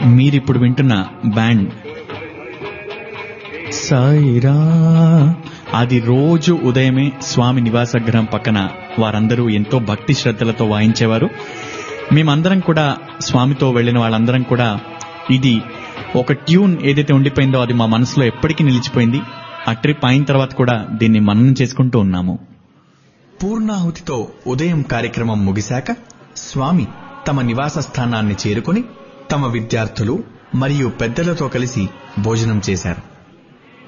మీరిప్పుడు వింటున్న బ్యాండ్ సాయిరా అది రోజు ఉదయమే స్వామి నివాసగృహం పక్కన వారందరూ ఎంతో భక్తి శ్రద్ధలతో వాయించేవారు మేమందరం కూడా స్వామితో వెళ్ళిన వాళ్ళందరం కూడా ఇది ఒక ట్యూన్ ఏదైతే ఉండిపోయిందో అది మా మనసులో ఎప్పటికీ నిలిచిపోయింది ఆ ట్రిప్ అయిన తర్వాత కూడా దీన్ని మననం చేసుకుంటూ ఉన్నాము పూర్ణాహుతితో ఉదయం కార్యక్రమం ముగిశాక స్వామి తమ నివాస స్థానాన్ని చేరుకుని తమ విద్యార్థులు మరియు పెద్దలతో కలిసి భోజనం చేశారు